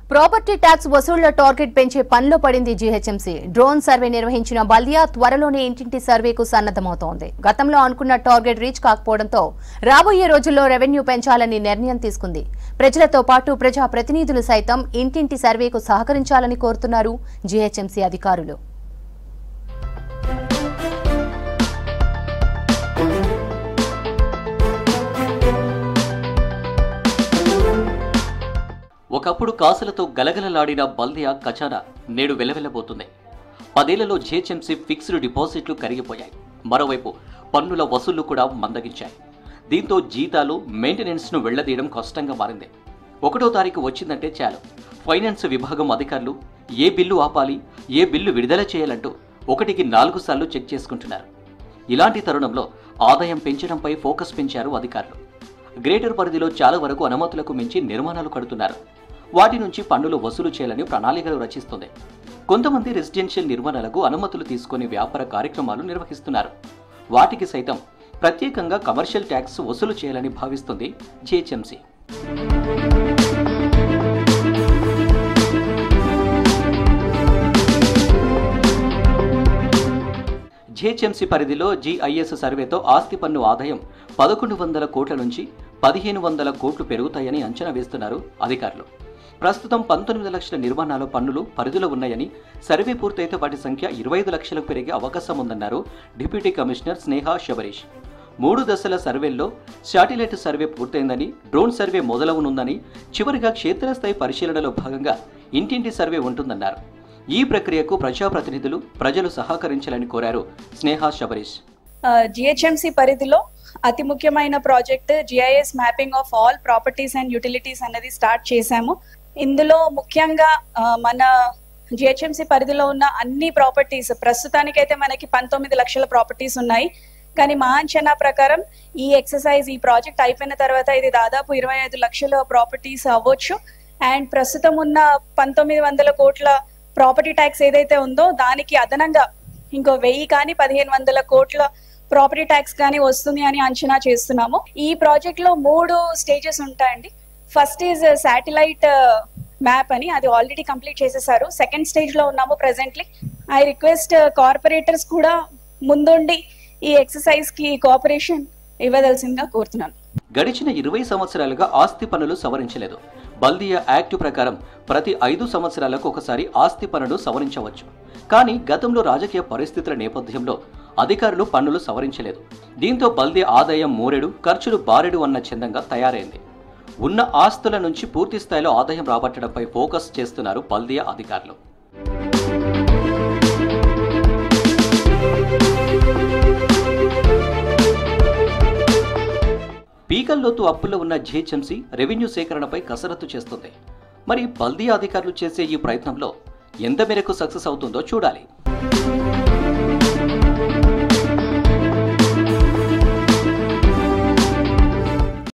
property tax వసూళ్ల target పెంచే పనిలో పడింది జీహెచ్ఎంసీ డ్రోన్ సర్వే నిర్వహించిన బల్దియా త్వరలోనే ఇంటింటి సర్వేకు సన్నద్దమవుతోంది గతంలో అనుకున్న టార్గెట్ రీచ్ కాకపోవడంతో రాబోయే రోజుల్లో రెవెన్యూ పెంచాలని నిర్ణయం తీసుకుంది ప్రజలతో పాటు ప్రజా ప్రతినిధులు సైతం ఇంటింటి సర్వేకు సహకరించాలని కోరుతున్నారు జీహెచ్ఎంసీ అధికారులు ఒకప్పుడు కాసులతో గలగలలాడిన బల్దియా ఖజానా నేడు వెలవెల్లబోతుంది పదేళ్లలో జిహెచ్ఎంసీ ఫిక్స్డ్ డిపాజిట్లు కరిగిపోయాయి మరోవైపు పన్నుల వసూళ్లు కూడా మందగించాయి దీంతో జీతాలు మెయింటెనెన్స్ను వెళ్లదీయడం కష్టంగా మారింది ఒకటో తారీఖు వచ్చిందంటే చాలు ఫైనాన్స్ విభాగం అధికారులు ఏ బిల్లు ఆపాలి ఏ బిల్లు విడుదల చేయాలంటూ ఒకటికి నాలుగు సార్లు చెక్ చేసుకుంటున్నారు ఇలాంటి తరుణంలో ఆదాయం పెంచడంపై ఫోకస్ పెంచారు అధికారులు గ్రేటర్ పరిధిలో చాలా వరకు అనుమతులకు మించి నిర్మాణాలు కడుతున్నారు వాటి నుంచి పన్నులు వసూలు చేయాలని ప్రణాళికలు రచిస్తుంది కొంతమంది రెసిడెన్షియల్ నిర్మాణాలకు అనుమతులు తీసుకొని వ్యాపార కార్యక్రమాలు నిర్వహిస్తున్నారు వాటికి సైతం ప్రత్యేకంగా కమర్షియల్ ట్యాక్స్ వసూలు చేయాలని భావిస్తుంది జిహెచ్ఎంసీ జిహెచ్ఎంసీ పరిధిలో జీఐఎస్ సర్వేతో ఆస్తి పన్ను ఆదాయం పదకొండు వందల కోట్ల నుంచి పదిహేను వందల కోట్లు పెరుగుతాయని అంచనా వేస్తున్నారు అధికారులు ప్రస్తుతం పంతొమ్మిది లక్షల నిర్మాణాల పన్నులు పరిధిలో ఉన్నాయని సర్వే పూర్తయితే వాటి సంఖ్య ఇరవై ఐదు లక్షలకు పెరిగే అవకాశం ఉందన్నారు డిప్యూటీ కమిషనర్ స్నేహ శబరీష్ మూడు దశల సర్వేల్లో శాటిలైట్ సర్వే పూర్తయిందని డ్రోన్ సర్వే మొదలవనుందని చివరిగా క్షేత్రస్థాయి పరిశీలనలో భాగంగా ఇంటింటి సర్వే ఉంటుందన్నారు ఈ ప్రక్రియకు ప్రజాప్రతినిధులు ప్రజలు సహకరించాలని కోరారు స్నేహ శబరీష్ జిహెచ్ఎంసి పరిధిలో అతి ముఖ్యమైన project GIS mapping of all properties and utilities అనేది స్టార్ట్ చేశాము ఇందులో ముఖ్యంగా ఆ, మన జిహెచ్ఎంసి పరిధిలో ఉన్న అన్ని ప్రాపర్టీస్ ప్రస్తుతానికైతే మనకి పంతొమ్మిది లక్షల ప్రాపర్టీస్ ఉన్నాయి కానీ మా అంచనా ప్రకారం ఈ ఎక్సర్సైజ్ ఈ ప్రాజెక్ట్ అయిపోయిన తర్వాత ఇది దాదాపు ఇరవై ఐదు లక్షల ప్రాపర్టీస్ అవ్వచ్చు అండ్ ప్రస్తుతం ఉన్న పంతొమ్మిది వందల కోట్ల ప్రాపర్టీ ట్యాక్స్ ఏదైతే ఉందో దానికి అదనంగా ఇంకో వెయ్యి కానీ పదిహేను వందల కోట్ల ప్రాపర్టీ ట్యాక్స్ కానీ వస్తుంది అని అంచనా చేస్తున్నాము ఈ ప్రాజెక్ట్ లో మూడు స్టేజెస్ ఉంటాయండి ఫస్ట్ ఈజ్ శాటిలైట్ మ్యాప్ అని అది ఆల్రెడీ కంప్లీట్ చేసేసారు సెకండ్ స్టేజ్ లో ఉన్నాము ప్రెసెంట్లీ ఐ రిక్వెస్ట్ కార్పొరేటర్స్ కూడా ముందుండి ఈ ఎక్సర్సైజ్ కి కోఆపరేషన్ ఇవ్వదలసిందిగా కోరుతున్నాను గడిచిన ఇరవై సంవత్సరాలుగా ఆస్తి పన్నులు సవరించలేదు బల్దియా యాక్ట్ ప్రకారం ప్రతి ఐదు సంవత్సరాలకు ఒకసారి ఆస్తి పన్నులు సవరించవచ్చు కానీ గతంలో రాజకీయ పరిస్థితుల నేపథ్యంలో అధికారులు పన్నులు సవరించలేదు దీంతో బల్దియా ఆదాయం మూరెడు ఖర్చులు బారెడు అన్న చందంగా తయారైంది ఉన్న ఆస్తుల నుంచి పూర్తి స్థాయిలో ఆదాయం రాబట్టడంపై ఫోకస్ చేస్తున్నారు బల్దియా అధికారులు పీకల్లోతు అప్పుల్లో ఉన్న జిహెచ్ఎంసీ రెవెన్యూ సేకరణపై కసరత్తు చేస్తుంది మరి బల్దియా అధికారులు చేసే ఈ ప్రయత్నంలో ఎంత మేరకు సక్సెస్ అవుతుందో చూడాలి